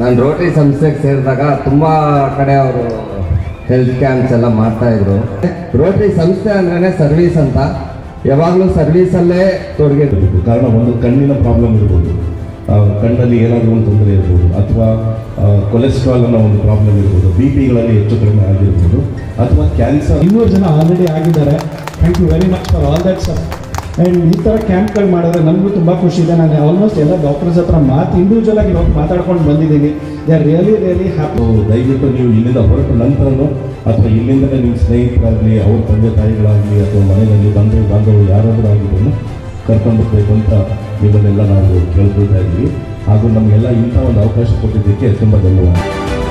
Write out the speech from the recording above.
ನಾನು ರೋಟರಿ ಸಂಸ್ಥೆಗೆ ಸೇರಿದಾಗ ತುಂಬ ಕಡೆ ಅವರು ಹೆಲ್ತ್ ಕ್ಯಾಂಪ್ಸ್ ಎಲ್ಲ ಮಾಡ್ತಾಯಿದ್ರು ರೋಟರಿ ಸಂಸ್ಥೆ ಅಂದ್ರೆ ಸರ್ವಿಸ್ ಅಂತ ಯಾವಾಗಲೂ ಸರ್ವೀಸಲ್ಲೇ ತೊಡಗಿರ್ಬೇಕು ಇರಬೇಕು ಕಾರಣ ಒಂದು ಕಣ್ಣಿನ ಪ್ರಾಬ್ಲಮ್ ಇರ್ಬೋದು ಆ, ಕಣ್ಣಲ್ಲಿ ಏನಾದರೂ ಒಂದು ತೊಂದರೆ ಇರ್ಬೋದು ಅಥವಾ ಕೊಲೆಸ್ಟ್ರಾಲ್ ಅನ್ನೋ ಒಂದು ಪ್ರಾಬ್ಲಮ್ ಇರ್ಬೋದು ಬಿ ಪಿಗಳಲ್ಲಿ ಹೆಚ್ಚು ಕಡಿಮೆ ಆಗಿರ್ಬೋದು ಅಥವಾ ಕ್ಯಾನ್ಸರ್ ಇನ್ನೂರು ಜನ ಆಲ್ರೆಡಿ ಆಗಿದ್ದಾರೆ thank you very much for all that sir and ಈ ಥರ ಕ್ಯಾಂಪ್ಗಳು ಮಾಡಿದ್ರೆ ನಮಗೂ ತುಂಬ ಖುಷಿ ಇದೆ ನಾನು ಆಲ್ಮೋಸ್ಟ್ ಎಲ್ಲ ಡಾಕ್ಟರ್ಸ್ ಹತ್ರ ಮಾತು ಇಂಡಿವಿಜುವಲ್ ಆಗಿ ಹೋಗಿ ಮಾತಾಡ್ಕೊಂಡು ಬಂದಿದ್ದೀನಿ they are really really happy so ದಯವಿಟ್ಟು ನೀವು ಇಲ್ಲಿಂದ ಹೊರಟ ನಂತರನೂ ಅಥವಾ ಇಲ್ಲಿಂದಲೇ ನಿಮ್ಮ ಸ್ನೇಹಿತರಾಗಲಿ ಅವ್ರ ತಂದೆ ತಾಯಿಗಳಾಗಲಿ ಅಥವಾ ಮನೆಯಲ್ಲಿ ಬಂಧು ಬಾಂಧವರು ಯಾರಾದರೂ ಆಗಿದ್ರು ಕರ್ಕೊಂಡು ಹೋಗ್ಬೇಕು ಅಂತ ನಿಮ್ಮನ್ನೆಲ್ಲ ನಾವು ಕೇಳ್ಕೊಳ್ತಾ ಇದ್ವಿ ಹಾಗೂ ನಮಗೆಲ್ಲ ಇಂಥ ಒಂದು ಅವಕಾಶ ಕೊಟ್ಟಿದ್ದಕ್ಕೆ ತುಂಬ ಧನ್ಯವಾದ